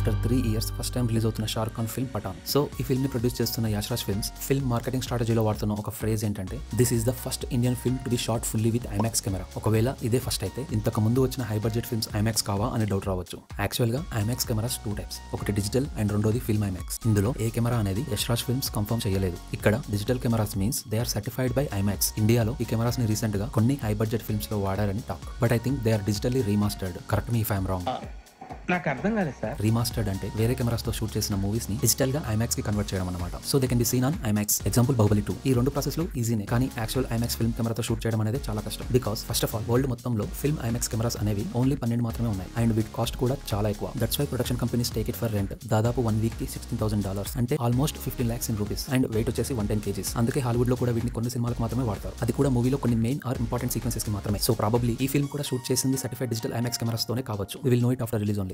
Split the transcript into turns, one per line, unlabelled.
after three years first time release అవుతున్న Shahrukh Khan film Pathaan so ఈ film ని ప్రొడ్యూస్ చేస్తున్న యాష్రాజ్ ఫిల్మ్స్ ఫిల్మ్ మార్కెటింగ్ స్ట్రాటజీలో వాడుతున్న ఒక ఫ్రేజ్ ఏంటంటే this is the first Indian film to be shot fully with IMAX camera ఒకవేళ ఇదే ఫస్ట్ అయితే ఇంతకు ముందు వచ్చిన హై బడ్జెట్ ఫిల్మ్స్ ఐమాక్స్ కావా అనే డౌట్ రావచ్చు యాక్చువల్ గా ఐమాక్స్ కెమెరాస్ టూ టైప్స్ ఒకటి డిజిటల్ అండ్ రెండోది ఫిల్మ్ ఐమాక్స్ ఇందులో ఏ కెమెరా అనేది యశ్రాజ్ ఫిల్మ్స్ కన్ఫర్మ్ చేయలేదు ఇక్కడ digital cameras means they are certified by IMAX ఇండియాలో ఈ కెమెరాస్ ని రీసెంట్ గా కొన్ని హై బడ్జెట్ ఫిల్మ్స్ లో వాడారని talk but I think they are digitally remastered correct me if I'm wrong
నాకు అర్థం కాలేదు సార్
రీమాస్టర్డ్ అంటే వేరే కెమెరాస్ తో షూట్ చేసిన మూవీస్ ని డిజిటల్ గా ఐమాక్స్ కి కన్వర్ట్ చేయడం అనమాట so they can be seen on IMAX example Baahubali two ఈ రెండు ప్రాసెస్ లో ఈజీనే కానీ యాక్చువల్ ఐమాక్స్ ఫిల్మ్ కెమెరాతో షూట్ చేయడం అనేది చాలా కష్టం because first of all world మొత్తంలో ఫిల్మ్ ఐమాక్స్ కెమెరాస్ అనేవి ఓన్లీ పన్నెండు మాత్రమే ఉన్నాయి అండ్ వీటి కాస్ట్ కూడా చాలా ఎక్కువ that's why production companies take it for rent దాదాపు వన్ వీక్ కి సిక్స్టీన్ థౌసండ్ డాలర్స్ అంటే almost fifteen lakhs in rupees and weight వచ్చేసి వన్ టెన్ కేజీస్ అందుకే హాలీవుడ్ లో కూడా వీటిని కొన్ని సినిమాలకు మాత్రమే వాడతారు అది కూడా మూవీలో కొన్ని మెయిన్ ఆర్ ఇంపార్టెంట్ సీక్వెన్సెస్ కి మాత్రమే సో ప్రాబబ్లీ ఈ ఫిల్మ్ కూడా షూట్ చేసింది సర్టిఫైడ్ డిజిటల్ ఐమాక్స్ కెమెరాస్ తోనే కావచ్చు will know it after release only